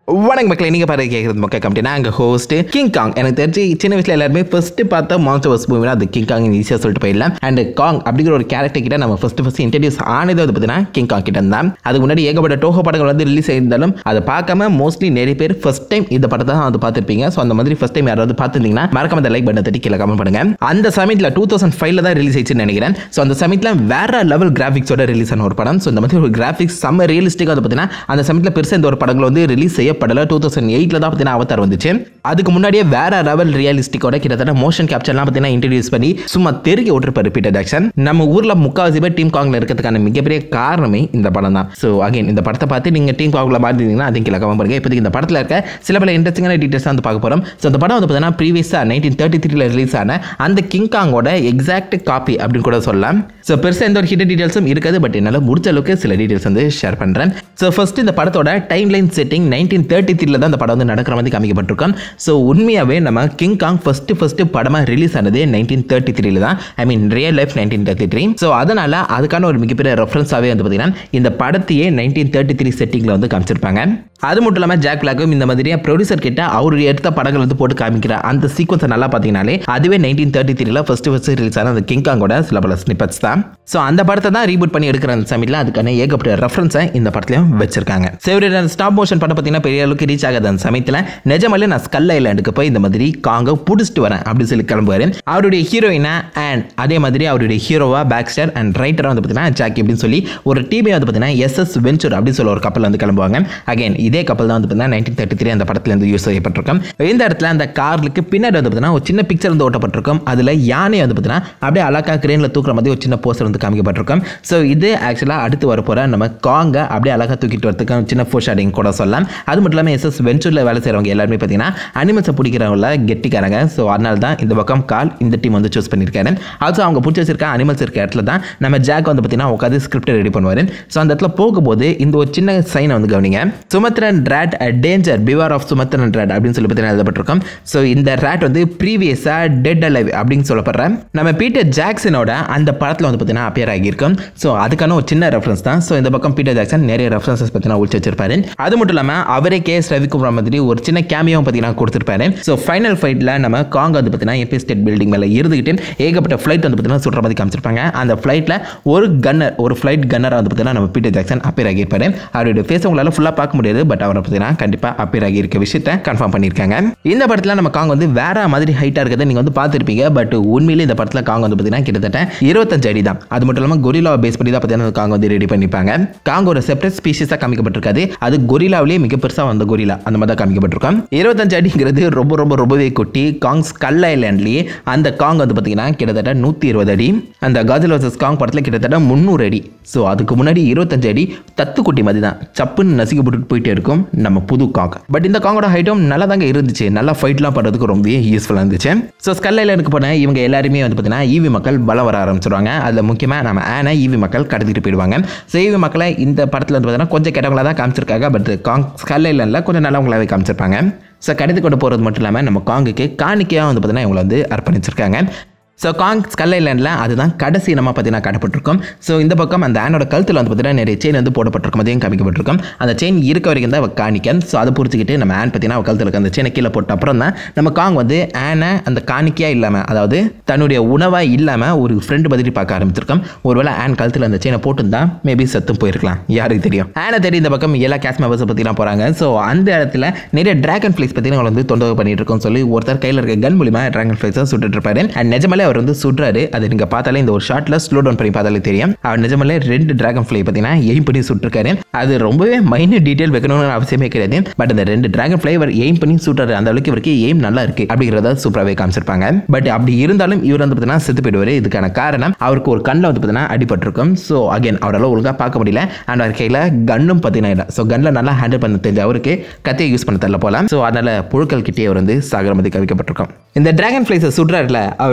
வணக்கம் மக்களே நீங்கள் பாரு கேட்குறது மக்கள் கம்பெனி நாங்கள் ஹோஸ்ட் கிங் காங் எனக்கு தெரிஞ்சு சின்ன வயசில் எல்லாருமே ஃபர்ஸ்ட் பார்த்த மான்ஸ்டர் வர்ஸ் மூவினா அது கிங் காங் ஈஸியாக சொல்லிட்டு போயிடலாம் அண்ட் காங் அப்படிங்கிற ஒரு கேரக்டர் கிட்ட நம்ம ஃபர்ஸ்ட் ஃபர்ஸ்ட் இன்ட்ரடியூஸ் ஆனது வந்து பார்த்தீங்கன்னா கிங் காங் கிட்ட இருந்தான் அதுக்கு முன்னாடி ஏகப்பட்ட டோஹோ படங்கள் வந்து ரிலீஸ் ஆயிருந்தாலும் அதை பார்க்காம மோஸ்ட்லி நிறைய பேர் ஃபர்ஸ்ட் டைம் இந்த படத்தை தான் வந்து பார்த்துருப்பீங்க ஸோ அந்த மாதிரி ஃபர்ஸ்ட் டைம் யாராவது பார்த்துருந்தீங்கன்னா மறக்காம அந்த லைக் பட்டனை தட்டி கீழே கமெண்ட் பண்ணுங்க அந்த சமயத்தில் டூ தௌசண்ட் ஃபைவ்ல தான் ரிலீஸ் ஆயிடுச்சுன்னு நினைக்கிறேன் ஸோ அந்த சமயத்தில் வேற லெவல் கிராஃபிக்ஸோட ரிலீஸ் ஆன ஒரு படம் ஸோ இந்த மாதிரி ஒரு கிராஃபிக்ஸ் செம்ம ரியலிஸ்டிக்காக வந்து பார்த்தீங்கன்னா அந்த சமயத்தில் பெருசாக இந்த ஒரு படங்கள் வந்து ரிலீஸ் செய்யப்படல டூ தௌசண்ட் எயிட்டில் தான் பார்த்தீங்கன்னா அவதார் வந்துச்சு அதுக்கு முன்னாடியே வேற லெவல் ரியலிஸ்டிக்கோட கிட்டத்தட்ட மோஷன் கேப்சர்லாம் பார்த்தீங்கன்னா இன்ட்ரடியூஸ் பண்ணி சும்மா தெருக்கி விட்டுருப்பாரு பீட்டர் ஜாக்சன் நம்ம ஊரில் முக்காவாசி பேர் டீம் காங்கில் இருக்கிறதுக்கான மிகப்பெரிய காரணமே இந்த படம் தான் ஸோ அகைன் இந்த படத்தை பார்த்து நீங்கள் டீம் காங்கில் பார்த்துருந்தீங்கன்னா அதையும் கீழே கமெண்ட் பண்ணுங்க இப்போதைக்கு இந்த படத்தில் இருக்க சில பல இன்ட்ரெஸ்டிங்கான டீட்டெயில்ஸ் வந்து பார்க்க போகிறோம் ஸோ இந்த படம் வந்து பார்த்தீங்கன்னா ப்ரீவியஸாக நைன்டீன் தேர்ட்டி த்ரீல ரிலீஸ் ஆன அந்த கிங் காங்கோட எக்ஸாக்ட் காப்பி அப்படின்னு கூட சொல்லலாம் ஸோ பெருசாக எந்த ஒரு ஹிட் டீட்டெயில்ஸும் இருக்காது பட் என்னால் முடிஞ்ச அளவுக்கு சில டீட்டெயில்ஸ் வந்து ஷேர் பண்ணுறேன் ஸோ ஃபர்ஸ்ட் இந்த படத்தோட timeline setting nineteen thirty த்ரீல தான் இந்த படம் வந்து நடக்கிற மாதிரி காமிக்கப்பட்டிருக்கோம் ஸோ உண்மையாகவே நம்ம கிங் காங் ஃபர்ஸ்ட் ஃபர்ஸ்ட் படமாக ரிலீஸ் ஆனது நைன்டீன் தேர்ட்டி த்ரீல தான் I mean real life nineteen thirty three so அதனால் அதுக்கான ஒரு மிகப்பெரிய ரெஃபரன்ஸாகவே வந்து பார்த்தீங்கன்னா இந்த படத்தையே நைன்டீன் தேர்ட்டி த்ரீ செட்டிங்கில் வந்து காமிச்சிருப்பாங்க அது மட்டும் இல்லாமல் ஜாக் பிளாக்கும் இந்த மாதிரியே ப்ரொடியூசர் கிட்ட அவர் எடுத்த படங்கள் வந்து போட்டு காமிக்கிற அந்த சீக்வன்ஸை நல்லா பார்த்தீங்கனாலே அதுவே நைன்டீன் தேர்ட்டி த்ரீல ஃபர்ஸ்ட் ஃபர்ஸ்ட் ரிலீஸ் ஆன அந்த கிங் காங்கோட சில பல ஸ்னிப்பட்ஸ் தான் ஸோ அந்த படத்தை தான் ரீபூட் பண்ணி எடுக்கிற அந்த சமயத்தில் அதுக்கான ஏகப்பட்ட ரெஃபரன்ஸை இந்த படத்துலையும் வச்சிருக்காங்க சரி அந்த ஸ்டாப் மோஷன் படம் பார்த்தீங்கன்னா பெரிய அளவுக்கு ரீச் ஆகாத அந்த சமயத்தில் நிஜமாலே நான் ஸ்கல் ஐலாண்டுக்கு போய் இந்த மாதிரி காங்க பிடிச்சிட்டு வரேன் அப்படின்னு சொல்லி கிளம்புவார் அவருடைய ஹீரோயினா அண்ட் அதே மாதிரி அவருடைய ஹீரோவா பேக்ஸ்டர் அண்ட் ரைட்டராக வந்து பார்த்தீங்கன்னா ஜாக்கி அப்படின்னு சொல்லி ஒரு டீமே வந்து பார்த்தீங்கன்னா எஸ்எஸ் வெஞ்சூர் அப்படின்னு சொல்ல ஒரு கப்பல் வந்து கிளம்புவாங்க அகைன் இதே கப்பல் தான் வந்து பார்த்தீங்கன்னா நைன்டீன் தேர்ட்டி த்ரீ அந்த படத்துல இருந்து யூஸ் செய்யப்பட்டிருக்கும் இந்த இடத்துல அந்த காருக்கு பின்னாடி வந்து பார்த்தீங்கன்னா ஒரு சின்ன பிக்சர் வந்து ஓட்டப்பட்டிருக்கும் அதில் யானை வந்து பார்த்தீங்கன்னா அப்படியே அழகா கிரேனில் தூக்குற மாதிரி ஒரு சின்ன போஸ்டர் வந்து காமிக்கப்பட்டிருக்கும் ஸோ இது ஆக்சுவலாக அடுத்து வரப்போகிற நம்ம காங்க அப்படியே அழகாக தூக்கிட்டு வரதுக்கு சின்ன ஃபோர் ஷாடிங் கூட சொல்லலாம் அது மட்டும் இல்லாமல் எஸ்எஸ் வெஞ்சூரில் வேலை செய்கிறவங்க எல்லாருமே பார்த்தீங்கன்னா அனிமல்ஸை பிடிக்கிறவங்கள கெட்டிக்காரங்க ஸோ அதனால தான் இந்த பக்கம் கால் இந்த டீம் வந்து சூஸ் பண்ணியிருக்காரு ஆல்சோ அவங்க பிடிச்சி வச்சிருக்க அனிமல்ஸ் இருக்க இடத்துல தான் நம்ம ஜாக் வந்து பார்த்தீங்கன்னா உட்காந்து ஸ்கிரிப்ட் ரெடி பண்ணுவார் ஸோ அந்த இடத்துல போகும்போது இந்த ஒரு சின்ன சைனை வந்து கவனிங்க Sumatran rat danger beware of Sumatran rat அப்படின்னு சொல்லி பார்த்தீங்கன்னா எழுதப்பட்டிருக்கோம் ஸோ இந்த ரேட் வந்து ப்ரீவியஸாக டெட் அலைவ் அப்படின்னு சொல்லப்படுற நம்ம பீட்டர் ஜாக்சனோட அந்த படத்தில் வந்து பார்த்தீங்கன்னா அப்பியர் ஆகியிருக்கும் ஸோ அதுக்கான ஒரு சின்ன ரெஃபரன்ஸ் தான் ஸோ இந்த பக்கம் பீட்டர் ஜாக்சன் நிறைய ரெஃபரன்சஸ் பார்த்தீங்கன்னா ஒழிச்சு வச்சிருப்பாரு அது மட்டும் இல்லாமல் அவரே கே எஸ் ரவிக்குமார் மாதிரி ஒரு சின்ன கேமியாவும் பார்த்தீங்கன்னா கொடுத்துருப்பாரு ஸோ ஃபைனல் ஃபைட்டில் நம்ம காங் வந்து பார்த்தீங்கன்னா எம்பி ஸ்டேட் பில்டிங் மேலே இருந்துக்கிட்டு ஏகப்பட்ட ஃப்ளைட் வந்து பார்த்தீங்கன்னா சுடுற மாதிரி காமிச்சிருப்பாங்க அந்த ஃப்ளைட்டில் ஒரு கன்னர் ஒரு ஃப்ளைட் கன்னராக வந்து பார்த்தீங்கன்னா நம்ம பீட்டர் ஜாக்சன் அப்பியர் ஆகியிருப்பாரு அவருடைய ஃபேஸ் உங்களால் ஃபுல்லாக பார்க்க முடியாது பட் அவரை பார்த்தீங்கன்னா கண்டிப்பாக அப்பியர் ஆகியிருக்க விஷயத்தை கன்ஃபார்ம் பண்ணியிருக்காங்க இந்த படத்தில் நம்ம காங் வந்து வேற மாதிரி ஹைட்டாக இருக்கிறத நீங்கள் வந்து பார்த்துருப்பீங்க பட் உண்மையிலே இந்த படத்தில் காங் வந்து பார்த்தீங்கன்னா கிட்டத்தட்ட இருபத்தஞ்சு அடி தான் அது மட்டும் இல்லாமல் கொரிலாவை பேஸ் பண்ணி தான் பார்த்தீங்கன்னா காங் வந்து ரெடி பண்ணிப்பாங்க காங் ஒரு செப்பரேட் ஸ்பீஷஸாக காமிக்கப்பட்டிருக்காது அது கொரிலாவிலேயே மிக பெருசாக வந்த கொரிலா அந்த மாதிரி தான் காமிக்கப்பட்டிருக்கோம் இருபத்தஞ்சு அடிங்கிறது ரொம்ப ரொம்ப ரொம்பவே குட்டி காங் ஸ்கல் ஐலாண்ட்லேயே அந்த காங் வந்து பார்த்தீங்கன்னா கிட்டத்தட்ட நூற்றி இருபது அடி அந்த காஜல் வர்சஸ் காங் படத்தில் கிட்டத்தட்ட முந்நூறு அடி ஸோ அதுக்கு முன்னாடி இருபத்தஞ்சு அடி தத்து குட்டி மாதிரி தான் சப்புன்னு நசுக்கி போட்டுட்டு போயிட்டே இருக்கும் நம்ம புது காங் பட் இந்த காங்கோட ஹைட்டும் நல்லா தாங்க இருந்துச்சு நல்லா ஃபைட்லாம் பண்ணுறதுக்கு ரொம்பவே யூஸ்ஃபுல்லாக இருந்துச்சு ஸோ ஸ்கல் ஐலாண்டுக்கு போன இவங்க எல்லாருமே வந்து பார்த்தீங்கன்னா ஈவி மக்கள் பலம் வர ஆரம்பிச்சிருவாங்க அதில் முக்கியமாக நம்ம ஆனை ஈவி மக்கள் கடத்திட்டு போயிடுவாங்க ஸோ ஈவி மக்களை இந்த படத்தில் வந்து பார்த்தீங்கன்னா கொஞ்சம் கெட்டவங்களா தான் காமிச்சிருக்காங்க பட் காங் ஸ்கல் ஐலாண்டில் கொஞ்சம் நல்லவங்களாவே காமிச்சிருப்பாங்க ஸோ கடத்தி கொண்டு போகிறது மட்டும் இல்லாமல் நம்ம காங்குக்கு காணிக்கையாக வந்து பார்த்தீங்கன்னா இவங்களை வந்து அர்ப்பணிச்சிருக்காங்க ஸோ காங் ஸ்கல் ஐலாண்டில் அதுதான் கடைசி நம்ம பார்த்தீங்கன்னா காட்டப்பட்டிருக்கும் ஸோ இந்த பக்கம் அந்த ஆனோட கழுத்தில் வந்து பார்த்தீங்கன்னா நிறைய செயின் வந்து போடப்பட்டிருக்கும் அதையும் காமிக்கப்பட்டிருக்கும் அந்த செயின் இருக்க வரைக்கும் தான் அவள் காணிக்கன் ஸோ அதை புரிச்சுக்கிட்டு நம்ம ஆன் பார்த்தீங்கன்னா அவள் கழுத்தில் இருக்க அந்த செயினை கீழே போட்ட அப்புறம் தான் நம்ம காங் வந்து ஆனை அந்த காணிக்கையாக இல்லாமல் அதாவது தன்னுடைய உணவாக இல்லாமல் ஒரு ஃப்ரெண்டு மாதிரி பார்க்க ஆரம்பிச்சிருக்கோம் ஒருவேளை ஆன் கழுத்தில் அந்த செயினை போட்டுருந்தா மேபி செத்தும் போயிருக்கலாம் யாருக்கு தெரியும் ஆனை தேடி இந்த பக்கம் எல்லா கேஸ் மெம்பர்ஸை பற்றிலாம் போகிறாங்க ஸோ அந்த இடத்துல நிறைய டிராகன் ஃப்ளைஸ் பார்த்தீங்கன்னா வந்து தொந்தரவு பண்ணிட்டு இருக்கோம் சொல்லி ஒருத்தர் கையில் இருக்க கன் மூலிமா டிராகன் ஃப்ளைஸை சுட்டுட்டு இருப்பாரு அண்ட் நிஜமாலே அவர் வந்து சுடுறாரு அது நீங்க பார்த்தாலே இந்த ஒரு ஷாட்ல ஸ்லோ டவுன் பண்ணி பார்த்தாலே தெரியும் அவர் நிஜமாலே ரெண்டு டிராகன் ஃப்ளை பார்த்தீங்கன்னா எய்ம் பண்ணி சுட்டிருக்காரு அது ரொம்பவே மைனூட் டீடைல் வைக்கணும்னு அவசியமே கிடையாது பட் அந்த ரெண்டு டிராகன் ஃப்ளை அவர் எய்ம் பண்ணி சுட்டுறாரு அந்த அளவுக்கு இவருக்கு எய்ம் நல்லா இருக்கு அப்படிங்கிறத சூப்பராகவே காமிச்சிருப்பாங்க பட் அப்படி இருந்தாலும் இவர் வந்து பார்த்தீங்கன்னா செத்து போயிடுவார் இதுக்கான காரணம் அவருக்கு ஒரு கண்ணில் வந்து பார்த்தீங்கன்னா அடிபட்டிருக்கும் ஸோ அகைன் அவரால் ஒழுங்காக பார்க்க முடியல அண்ட் அவர் கையில் கன்னும் பார்த்தீங்கன்னா இல்லை ஸோ கன்னில் நல்லா ஹேண்டில் பண்ண தெரிஞ்ச அவருக்கு கத்தியை யூஸ் பண்ண தெரியல போல ஸோ அதனால புழுக்கள் கிட்டே அவர் வந்து சாகர மாதிரி கவிக்கப்பட்டிருக்கும் இந்த டிராகன் ஃப்ளைஸை சுடுறாருல அவர் வேற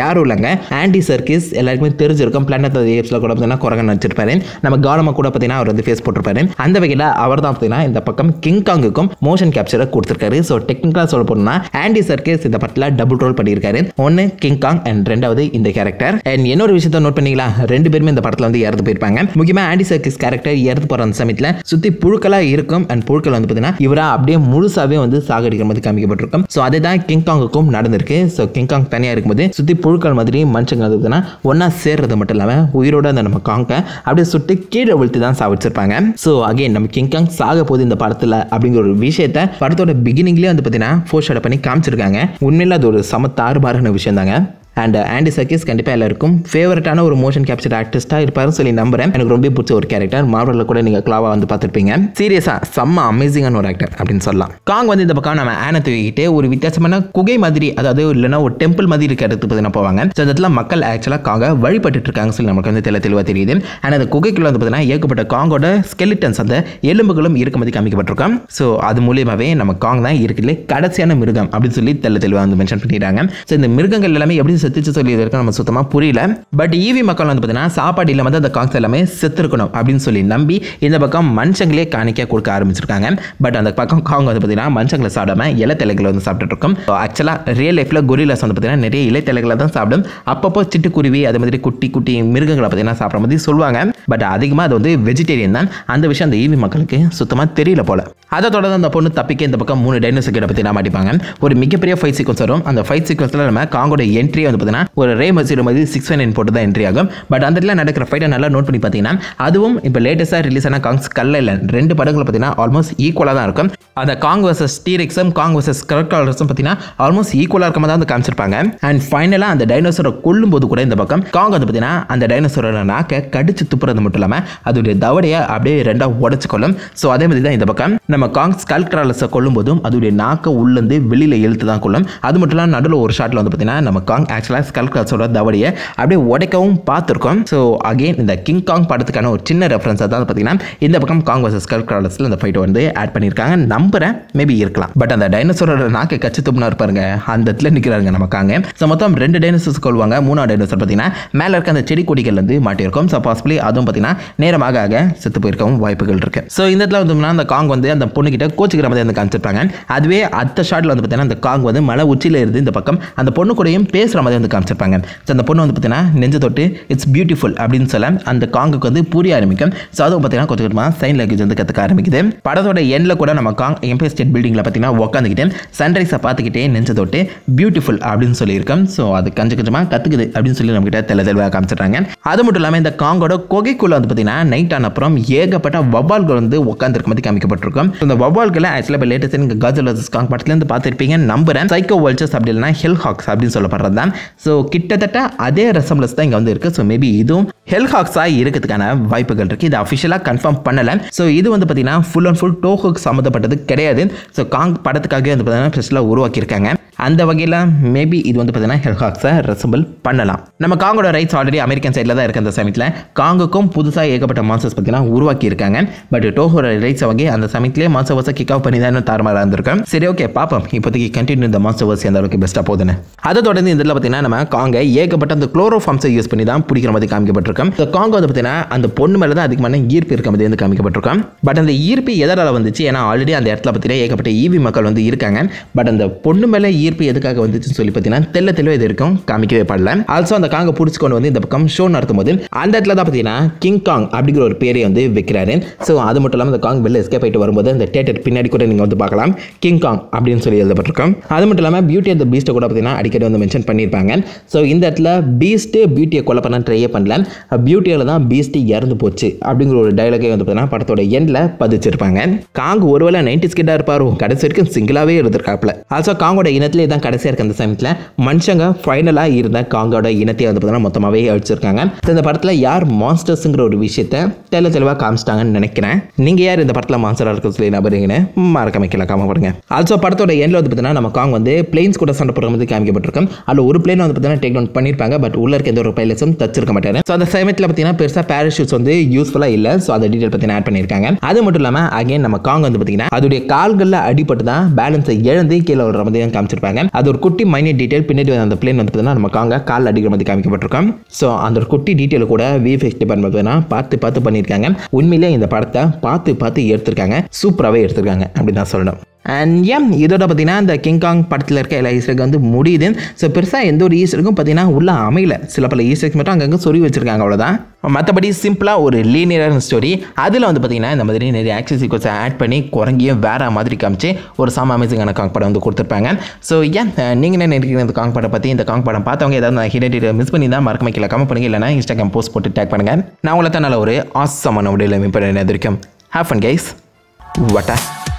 யாரும் இல்லைங்க ஆண்டி சர்க்கிஸ் எல்லாருக்குமே தெரிஞ்சிருக்கும் பிளானட் ஏப்ஸில் கூட பார்த்தீங்கன்னா குரங்கன் நடிச்சிருப்பாரு நம்ம காலமாக கூட பார்த்தீங்கன்னா அவர் வந்து ஃபேஸ் போட்டிருப்பாரு அந்த வகையில் அவர் தான் பார்த்தீங்கன்னா இந்த பக்கம் கிங் காங்குக்கும் மோஷன் கேப்சரை கொடுத்துருக்காரு ஸோ டெக்னிக்கலாக சொல்ல போனோம்னா ஆண்டி சர்க்கிஸ் இந்த படத்தில் டபுள் ரோல் பண்ணியிருக்காரு ஒன்று கிங் காங் அண்ட் ரெண்டாவது இந்த கேரக்டர் அண்ட் இன்னொரு விஷயத்த நோட் பண்ணீங்களா ரெண்டு பேருமே இந்த படத்தில் வந்து இறந்து போயிருப்பாங்க முக்கியமாக ஆண்டி சர்க்கிஸ் கேரக்டர் இறந்து போகிற அந்த சமயத்தில் சுற்றி புழுக்களாக இருக்கும் அண்ட் புழுக்கள் வந்து பார்த்தீங்கன்னா இவரா அப்படியே முழுசாவே வந்து சாகடிக்கிற மாதிரி காமிக்கப்பட்டிருக்கும் ஸோ அதே தான் கிங் காங்குக்கும் நடந்திருக்கு ஸோ கிங் காங் தனியாக இருக்கும்போது சுற்றி புழுக்கள் மாதிரி மனுஷங்க வந்து பார்த்தீங்கன்னா ஒன்றா சேர்றது மட்டும் இல்லாமல் உயிரோட அந்த நம்ம காங்கை அப்படியே சுட்டு கீழே விழுத்து தான் சாவிச்சிருப்பாங்க ஸோ அகைன் நம்ம கிங் காங் சாக போகுது இந்த படத்தில் அப்படிங்கிற ஒரு விஷயத்த படத்தோட பிகினிங்லேயே வந்து பார்த்தீங்கன்னா ஃபோர் ஷாட் பண்ணி காமிச்சிருக்காங்க உண்மையில் அது ஒரு சம தாறுமாறான விஷயம் தாங்க அண்ட் ஆண்டி சர்க்கிஸ் கண்டிப்பாக எல்லாருக்கும் ஃபேவரட்டான ஒரு மோஷன் கேப்சர் ஆர்டிஸ்ட்டாக இருப்பாருன்னு சொல்லி நம்புறேன் எனக்கு ரொம்ப பிடிச்ச ஒரு கேரக்டர் மார்வலில் கூட நீங்கள் கிளாவாக வந்து பார்த்துருப்பீங்க சீரியஸாக செம்ம அமேசிங்கான ஒரு ஆக்டர் அப்படின்னு சொல்லலாம் காங் வந்து இந்த பக்கம் நம்ம ஆனை தூக்கிட்டு ஒரு வித்தியாசமான குகை மாதிரி அதாவது இல்லைன்னா ஒரு டெம்பிள் மாதிரி இருக்க இடத்துக்கு பார்த்தீங்கன்னா போவாங்க ஸோ அந்த இடத்துல மக்கள் ஆக்சுவலாக காங்க வழிபட்டு இருக்காங்க சொல்லி நமக்கு வந்து தெளிவ தெளிவாக தெரியுது அண்ட் அந்த குகைக்குள்ள வந்து பார்த்தீங்கன்னா ஏகப்பட்ட காங்கோட ஸ்கெலிட்டன்ஸ் அந்த எலும்புகளும் இருக்க மாதிரி காமிக்கப்பட்டிருக்கோம் ஸோ அது மூலியமாகவே நம்ம காங் தான் இருக்குல்ல கடைசியான மிருகம் அப்படின்னு சொல்லி தெல்ல தெளிவாக வந்து மென்ஷன் பண்ணிடுறாங்க ஸோ இந்த மிருகங்கள் எல்லாமே எப்படி செத்துச்சு சொல்லி இது வரைக்கும் நம்ம சுத்தமாக புரியல பட் ஈவி மக்கள் வந்து பார்த்தீங்கன்னா சாப்பாடு இல்லாமல் தான் அந்த காங்ஸ் எல்லாமே செத்துருக்கணும் அப்படின்னு சொல்லி நம்பி இந்த பக்கம் மனுஷங்களே காணிக்க கொடுக்க ஆரம்பிச்சிருக்காங்க பட் அந்த பக்கம் காங் வந்து பார்த்தீங்கன்னா மனுஷங்களை சாப்பிடாம இலைத்தலைகளை வந்து சாப்பிட்டுட்டு இருக்கோம் ஆக்சுவலாக ரியல் லைஃப்பில் கொரிலாஸ் வந்து பார்த்தீங்கன்னா நிறைய இலைத்தலைகளை தான் சாப்பிடும் அப்பப்போ சிட்டுக்குருவி அது மாதிரி குட்டி குட்டி மிருகங்களை பார்த்தீங்கன்னா சாப்பிட்ற மாதிரி சொல்லுவாங்க பட் அதிகமாக அது வந்து வெஜிடேரியன் தான் அந்த விஷயம் அந்த ஈவி மக்களுக்கு சுத்தமாக தெரியல போல அதை தொடர்ந்து அந்த பொண்ணு தப்பிக்க இந்த பக்கம் மூணு டைனோசர் கிட்ட பற்றி நான் மாட்டிப்பாங்க ஒரு மிகப்பெரிய ஃபைட் சீக்வன்ஸ் வரும் அந்த ஃபைட் சீக்வன்ஸில் நம்ம காங்கோட என்ட்ரி வந்து பார்த்தீங்கன்னா ஒரு ரே மசீடு மாதிரி சிக்ஸ் ஒன் நைன் போட்டு தான் என்ட்ரி ஆகும் பட் அந்த இடத்துல நடக்கிற ஃபைட்டை நல்லா நோட் பண்ணி பார்த்தீங்கன்னா அதுவும் இப்போ லேட்டஸ்ட்டாக ரிலீஸ் ஆன காங்ஸ் கல்ல ரெண்டு படங்களை பார்த்தீங்கன்னா ஆல்மோஸ்ட் ஈக்குவலாக தான் இருக்கும் அந்த காங் வர்சஸ் டீரிக்ஸும் காங் வர்சஸ் கரக்காலர்ஸும் பார்த்தீங்கன்னா ஆல்மோஸ்ட் ஈக்குவலாக இருக்க மாதிரி தான் வந்து காமிச்சிருப்பாங்க அண்ட் ஃபைனலாக அந்த டைனோசரை கொல்லும் போது கூட இந்த பக்கம் காங் வந்து பார்த்தீங்கன்னா அந்த டைனோசரோட நாக்கை கடிச்சு துப்புறது மட்டும் இல்லாமல் அதோடைய தவடையை அப்படியே ரெண்டாக உடச்சு கொள்ளும் ஸோ அதே மாதிரி தான் இந்த பக்கம் நம்ம காங் ஸ்கல்ட்ராலஸை கொல்லும் போதும் அதோடைய நாக்கை உள்ளேருந்து வெளியில் இழுத்து தான் கொள்ளும் அது மட்டும் இல்லாமல் நடுவில் ஒரு ஷாட்டில் வந்து பார்த்தீங்கன்னா நம்ம காங் ஆக்சுவலாக ஸ்கல்ட்ராலஸோட தவடையை அப்படியே உடைக்கவும் பார்த்துருக்கோம் ஸோ அகைன் இந்த கிங் காங் படத்துக்கான ஒரு சின்ன ரெஃபரன்ஸாக தான் பார்த்தீங்கன்னா இந்த பக்கம் காங் வர்சஸ் ஸ்கல்ட்ராலஸில் இந்த ஃபைட்டை வந்து ஆட் பண்ணியிருக்காங்க நம்புறேன் மேபி இருக்கலாம் பட் அந்த டைனோசரோட நாக்கை கச்சி துப்புனா இருப்பாருங்க அந்த இடத்துல நிற்கிறாருங்க நமக்காங்க ஸோ மொத்தம் ரெண்டு டைனோசர்ஸ் கொள்வாங்க மூணாவது டைனோசர் பார்த்தீங்கன்னா மேலே இருக்க அந்த செடி கொடிகள் வந்து மாட்டியிருக்கும் ஸோ பாசிபிளி அதுவும் பார்த்தீங்கன்னா நேரமாக ஆக செத்து போயிருக்கவும் வாய்ப்புகள் இருக்கு ஸோ இந்த இடத்துல வந்து அந்த காங் வந்து அந்த பொண்ணுகிட்ட கோச்சிக்கிற மாதிரி வந்து காமிச்சிருப்பாங்க அதுவே அடுத்த ஷாட்டில் வந்து பார்த்தீங்கன்னா அந்த காங் வந்து மலை உச்சியில் இருந்து இந்த பக்கம் அந்த பொண்ணு கூடயும் பேசுகிற மாதிரி வந்து காமிச்சிருப்பாங்க ஸோ அந்த பொண்ணு வந்து பார்த்தீங்கன்னா நெஞ்சு தொட்டு இட்ஸ் பியூட்டிஃபுல் அப்படின்னு சொல்ல அந்த காங்குக்கு வந்து புரிய ஆரம்பிக்கும் ஸோ அதுவும் பார்த்தீங்கன்னா கொஞ்சம் கொஞ்சமாக சைன் லாங்குவேஜ் வந்து கற்றுக்க ஆரம்பிக்குது படத்தோட எண்ணில் கூட நம்ம காங் எம்பையர் ஸ்டேட் பில்டிங்கில் பார்த்தீங்கன்னா உட்காந்துக்கிட்டு சன்ரைஸை பார்த்துக்கிட்டே நெஞ்ச தொட்டு பியூட்டிஃபுல் அப்படின்னு சொல்லியிருக்கோம் ஸோ அது கொஞ்சம் கொஞ்சமாக கற்றுக்குது அப்படின்னு சொல்லி நம்மகிட்ட தெல தெளிவாக காமிச்சிடுறாங்க அது மட்டும் இல்லாமல் இந்த காங்கோட கொகைக்குள்ள வந்து பார்த்தீங்கன்னா நைட் ஆன அப்புறம் ஏகப்பட்ட வவ்வால்கள் வந்து உட்காந்துருக்க மாதிரி காமிக்கப்பட்டிருக்கும் So, இந்த வவ்வால்களை ஆக்சுவலாக இப்போ லேட்டஸ்ட் நீங்கள் காஜல் காங் படத்துலேருந்து பார்த்துருப்பீங்க நம்புறேன் சைக்கோ வல்ச்சர்ஸ் அப்படி இல்லைனா ஹெல் ஹாக்ஸ் அப்படின்னு சொல்லப்படுறது தான் ஸோ கிட்டத்தட்ட அதே ரெசம்லஸ் தான் இங்கே வந்து இருக்குது ஸோ மேபி இதுவும் ஹெல் ஹாக்ஸாக இருக்கிறதுக்கான வாய்ப்புகள் இருக்குது இது அஃபிஷியலாக கன்ஃபார்ம் பண்ணலை ஸோ இது வந்து பார்த்தீங்கன்னா ஃபுல் அண்ட் ஃபுல் டோஹுக் சம்மந்தப்பட்டது கிடையாது ஸோ காங் படத்துக்காகவே வந்து பார்த்தீங்கன்னா ஸ்பெஷலாக உருவாக்கியிருக்காங்க அந்த வகையில் மேபி இது வந்து பார்த்தீங்கன்னா ஹெல்ஹாக்ஸை ரெசபிள் பண்ணலாம் நம்ம காங்கோட ரைட்ஸ் ஆல்ரெடி அமெரிக்கன் சைடில் தான் இருக்குது அந்த சமயத்தில் காங்குக்கும் புதுசாக ஏகப்பட்ட மான்சர்ஸ் பார்த்தீங்கன்னா உருவாக்கி இருக்காங்க பட் டோஹோட ரைட்ஸ் வகை அந்த சமயத்திலே மான்சர் வர்ஸை கிக் ஆஃப் பண்ணி தான் இன்னும் தாறுமாறாக இருந்திருக்கும் சரி ஓகே பார்ப்போம் இப்போதைக்கு கண்டினியூ இந்த மான்சர் வர்ஸ் எந்த அளவுக்கு பெஸ்ட்டாக போகுதுன்னு அதை தொடர்ந்து இந்த இதில் பார்த்தீங்கன்னா நம்ம காங்கை ஏகப்பட்ட அந்த குளோரோஃபார்ம்ஸை யூஸ் பண்ணி தான் பிடிக்கிற மாதிரி காமிக்கப்பட்டிருக்கோம் இந்த காங்க வந்து பார்த்தீங்கன்னா அந்த பொண்ணு மேலே தான் அதிகமான ஈர்ப்பு இருக்க மாதிரி வந்து காமிக்கப்பட்டிருக்கோம் பட் அந்த ஈர்ப்பு எதனால் வந்துச்சு ஏன்னா ஆல்ரெடி அந்த இடத்துல பார்த்தீங்கன்னா ஏகப்பட்ட ஈவி மக்கள் வந்து இருக்காங்க பட் அந்த பொண்ணு மேலே ஈர்ப்பு எதுக்காக வந்துச்சுன்னு சொல்லி பார்த்தீங்கன்னா தெல்ல தெளிவாக இது இருக்கும் காமிக்கவே படல ஆல்சோ அந்த காங்க பிடிச்சி கொண்டு வந்து இந்த பக்கம் ஷோ நடத்தும் போது அந்த இடத்துல தான் பார்த்தீங்கன்னா கிங் காங் அப்படிங்கிற ஒரு பேரை வந்து வைக்கிறாரு ஸோ அது மட்டும் இல்லாமல் அந்த காங் வெளில எஸ்கேப் ஆகிட்டு வரும்போது அந்த தேட்டர் பின்னாடி கூட நீங்கள் வந்து பார்க்கலாம் கிங் காங் அப்படின்னு சொல்லி எழுதப்பட்டிருக்கோம் அது மட்டும் இல்லாமல் பியூட்டி அந்த பீஸ்ட்டை கூட பார்த்தீங்கன்னா அடிக்கடி வந்து மென்ஷன் பண்ணியிருப்பாங்க ஸோ இந்த இடத்துல பீஸ்ட்டு பியூட்டியை கொலை பண்ண ட்ரையே பண்ணல பியூட்டியில் தான் பீஸ்ட்டு இறந்து போச்சு அப்படிங்கிற ஒரு டைலாகே வந்து பார்த்தீங்கன்னா படத்தோட எண்டில் பதிச்சிருப்பாங்க காங் ஒருவேளை நைன்டி ஸ்கிட்டாக இருப்பாரோ கடைசி வரைக்கும் சிங்கிளாகவே இருந்திருக்காப்புல ஆல்சோ காங்கோட இனத்திலே தான் கடைசியாக இருக்க அந்த சமயத்தில் மனுஷங்க ஃபைனலாக இருந்த காங்கோட இனத்தை வந்து பார்த்தீங்கன்னா மொத்தமாகவே அழிச்சிருக்காங்க So, இந்த படத்தில் யார் மான்ஸ்டர்ஸுங்கிற ஒரு விஷயத்த தெல தெளிவாக காமிச்சிட்டாங்கன்னு நினைக்கிறேன் நீங்கள் யார் இந்த படத்தில் மான்ஸ்டராக இருக்க சொல்லி நபருங்கன்னு மறக்காம கீழே காமப்படுங்க ஆல்சோ படத்தோட எண்டில் வந்து பார்த்தீங்கன்னா நம்ம காங் வந்து பிளேன்ஸ் கூட சண்டை போடுற மாதிரி காமிக்கப்பட்டிருக்கும் அதில் ஒரு பிளேன் வந்து பார்த்தீங்கன்னா டேக் டவுன் பண்ணியிருப்பாங்க பட் உள்ள இருக்க எந்த ஒரு பைலட்ஸும் தச்சிருக்க மாட்டாரு ஸோ அந்த சமயத்தில் பார்த்தீங்கன்னா பெருசாக பேராஷூட்ஸ் வந்து யூஸ்ஃபுல்லாக இல்லை ஸோ அந்த டீட்டெயில் பார்த்தீங்கன்னா ஆட் பண்ணியிருக்காங்க அது மட்டும் இல்லாமல் அகைன் நம்ம காங் வந்து பார்த்தீங்கன்னா அதோடைய கால்களில் அடிபட்டு தான் பேலன்ஸை இழந்து கீழே கீழே ஒரு மாதிரி தான் காமிச்சிருப்பாங்க அது ஒரு குட்டி மைனியட் டீட்டெயில் பின்னாடி வந்து அந்த பிளேன் வந்து பார்த்தீங்கன்னா நம்ம காங்க கால் அடிக்கிற மாதிரி காமிக்கப்பட்டிருக்கோம் ஸோ அந்த ஒரு குட்டி டீட்டெயில் கூட விஎஃப்எக்ஸ் டிபார்ட்மெண்ட் பார்த்தீங்கன்னா பார்த்து பார்த்து பண்ணியிருக்காங்க உண்மையிலே இந்த படத்தை பார்த்து பார்த்து எடுத்திருக்காங்க சூப்பராகவே எடுத்திருக்காங்க அப்படின்னு தான் சொல்லணும் அண்ட் ஏன் இதோட பார்த்தீங்கன்னா இந்த கிங்காங் படத்தில் இருக்க எல்லா ஈஸ்டருக்கு வந்து முடியுது ஸோ பெருசாக எந்த ஒரு ஈஸ்டருக்கும் பார்த்தீங்கன்னா உள்ள அமையல சில பல ஈஸ்டர்ஸ் மட்டும் அங்கங்கே சொறி வச்சிருக்காங்க அவ்வளோதான் மற்றபடி சிம்பிளாக ஒரு லீனியரான ஸ்டோரி அதில் வந்து பார்த்தீங்கன்னா இந்த மாதிரி நிறைய ஆக்ஷன் சீக்வன்ஸை ஆட் பண்ணி குரங்கியும் வேற மாதிரி காமிச்சு ஒரு சாம அமேசிங்கான காங் படம் வந்து கொடுத்துருப்பாங்க ஸோ ஏன் நீங்கள் என்ன நினைக்கிறீங்க இந்த காங் படம் பற்றி இந்த காங் படம் பார்த்தவங்க ஏதாவது நான் ஹிடேட்டி மிஸ் பண்ணி தான் மறக்க வைக்கல கமெண்ட் பண்ணுங்க இல்லைனா இன்ஸ்டாகிராம் போஸ்ட் போட்டு டேக் பண்ணுங்க நான் உங்களை தான் நல்ல ஒரு ஆசமான உடையில் மீன் பண்ண எதிர்க்கும் ஹேவ் ஃபன் கைஸ் வட்டா